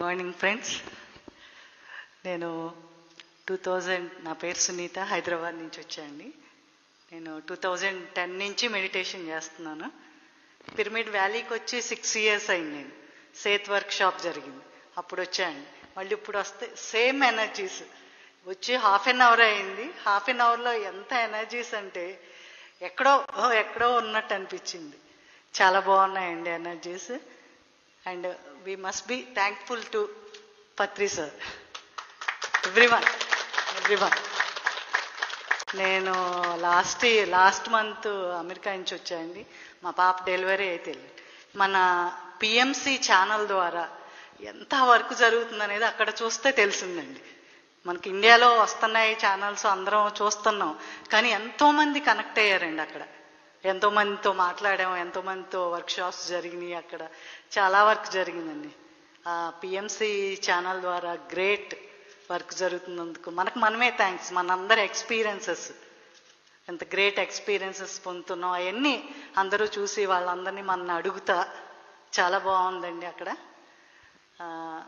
morning friends నేను two thousand నా పేరు సునీత హైదరాబాద్ నుంచి వచ్చాయండి నేను టూ థౌజండ్ టెన్ నుంచి మెడిటేషన్ చేస్తున్నాను పిరమిడ్ వ్యాలీకి వచ్చి సిక్స్ ఇయర్స్ అయింది నేను సేత్ వర్క్ షాప్ జరిగింది అప్పుడు వచ్చాయండి మళ్ళీ ఇప్పుడు వస్తే సేమ్ ఎనర్జీస్ వచ్చి హాఫ్ అన్ అవర్ అయింది హాఫ్ అన్ అవర్లో ఎంత ఎనర్జీస్ అంటే ఎక్కడో ఓ, ఎక్కడో ఉన్నట్టు అనిపించింది చాలా బాగున్నాయండి energies and we must be thankful to Patri sir everyone everyone నేను లాస్ట్ లాస్ట్ మంత్ అమెరికా నుంచి వచ్చాయండి మా పాప డెలివరీ అయితే మన పిఎంసి ఛానల్ ద్వారా ఎంత వర్క్ జరుగుతుంది అనేది అక్కడ చూస్తే తెలిసిందండి మనకి ఇండియాలో వస్తున్నాయి ఛానల్స్ అందరం చూస్తున్నాం కానీ ఎంతో మంది కనెక్ట్ అయ్యారండి అక్కడ ఎంతో మందితో మాట్లాడాం ఎంతో మందితో వర్క్ షాప్స్ జరిగినాయి అక్కడ చాలా వర్క్ జరిగిందండి ఆ పిఎంసి ఛానల్ ద్వారా గ్రేట్ వర్క్ జరుగుతున్నందుకు మనకు మనమే థ్యాంక్స్ మనందరి ఎక్స్పీరియన్సెస్ ఎంత గ్రేట్ ఎక్స్పీరియన్సెస్ పొందుతున్నాం అవన్నీ అందరూ చూసి వాళ్ళందరినీ మన అడుగుతా చాలా బాగుందండి అక్కడ ఆ,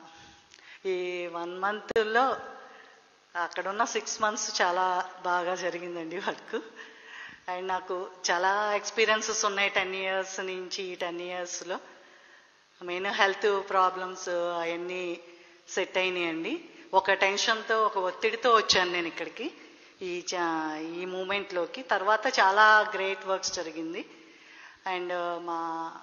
ఈ వన్ మంత్లో అక్కడ ఉన్న సిక్స్ మంత్స్ చాలా బాగా జరిగిందండి వర్క్ అండ్ నాకు చాలా ఎక్స్పీరియన్సెస్ ఉన్నాయి టెన్ ఇయర్స్ నుంచి టెన్ ఇయర్స్లో మెయిన్ హెల్త్ ప్రాబ్లమ్స్ అవన్నీ సెట్ అయినాయండి ఒక టెన్షన్తో ఒక ఒత్తిడితో వచ్చాను నేను ఇక్కడికి ఈ చా- ఈ మూమెంట్లోకి తర్వాత చాలా గ్రేట్ వర్క్స్ జరిగింది అండ్ మా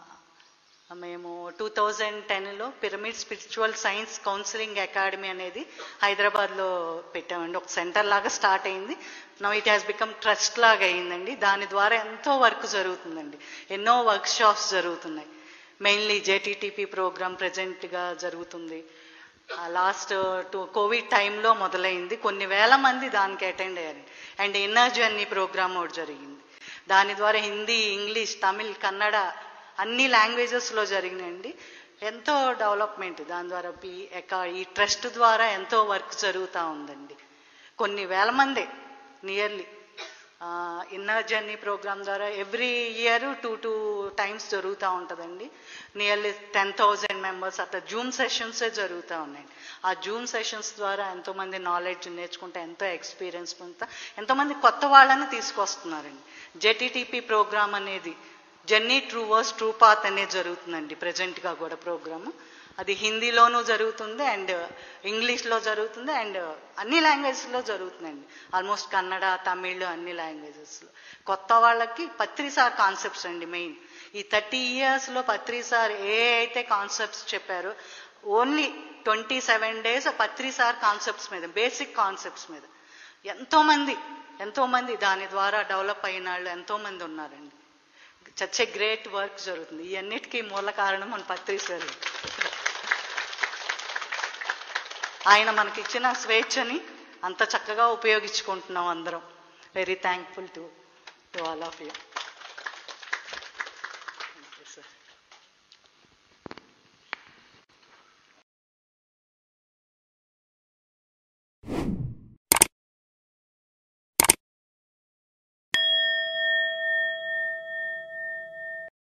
మేము టూ థౌజండ్ టెన్లో pyramid spiritual science counselling academy అనేది హైదరాబాద్లో పెట్టామండి ఒక సెంటర్ లాగా స్టార్ట్ అయింది now it has become trust లాగా అయిందండి దాని ద్వారా ఎంతో వర్క్ జరుగుతుందండి ఎన్నో వర్క్ షాప్స్ జరుగుతున్నాయి మెయిన్లీ జేటీటీపీ ప్రోగ్రామ్ ప్రజెంట్గా జరుగుతుంది లాస్ట్ టూ కోవిడ్ టైంలో మొదలైంది కొన్ని వేల మంది దానికి అటెండ్ అయ్యారు అండ్ ఇన్నర్ జర్నీ ప్రోగ్రామ్ ఒకటి జరిగింది దాని ద్వారా హిందీ ఇంగ్లీష్ తమిళ్ కన్నడ అన్ని లాంగ్వేజెస్లో జరిగినాయండి ఎంతో డెవలప్మెంట్ దాని ద్వారా పి ఎక్క ఈ ట్రస్ట్ ద్వారా ఎంతో వర్క్ జరుగుతూ ఉందండి కొన్ని వేల మంది నియర్లీ ఇన్నర్ జర్నీ ప్రోగ్రామ్ ద్వారా every year two two times జరుగుతూ ఉంటుందండి నియర్లీ టెన్ థౌజండ్ మెంబర్స్ అట్లా జూమ్ సెషన్సే జరుగుతూ ఉన్నాయండి ఆ జూమ్ సెషన్స్ ద్వారా ఎంతోమంది నాలెడ్జ్ నేర్చుకుంటే ఎంతో ఎక్స్పీరియన్స్ పొందుతా ఎంతోమంది కొత్త వాళ్ళని తీసుకొస్తున్నారండి జెటిటిపి ప్రోగ్రామ్ అనేది journey true verse true path అనేది జరుగుతుందండి ప్రజెంట్గా కూడా ప్రోగ్రాము అది హిందీలోనూ జరుగుతుంది అండ్ ఇంగ్లీష్లో జరుగుతుంది అండ్ అన్ని లాంగ్వేజెస్లో జరుగుతుందండి ఆల్మోస్ట్ కన్నడ తమిళ్ అన్ని లాంగ్వేజెస్లో కొత్త వాళ్ళకి పత్రి సార్ కాన్సెప్ట్స్ అండి మెయిన్ ఈ థర్టీ ఇయర్స్లో పత్రి సార్ ఏ అయితే కాన్సెప్ట్స్ చెప్పారో only twenty seven days Patri sir concepts మీద బేసిక్ కాన్సెప్ట్స్ మీద ఎంతోమంది ఎంతోమంది దాని ద్వారా డెవలప్ అయిన వాళ్ళు ఎంతోమంది ఉన్నారండి చచ్చే గ్రేట్ వర్క్ జరుగుతుంది ఈ అన్నిటికీ మూల కారణం మన పత్రి సార్ ఆయన మనకిచ్చిన స్వేచ్ఛని అంత చక్కగా ఉపయోగించుకుంటున్నాం అందరం very thankful to to all of you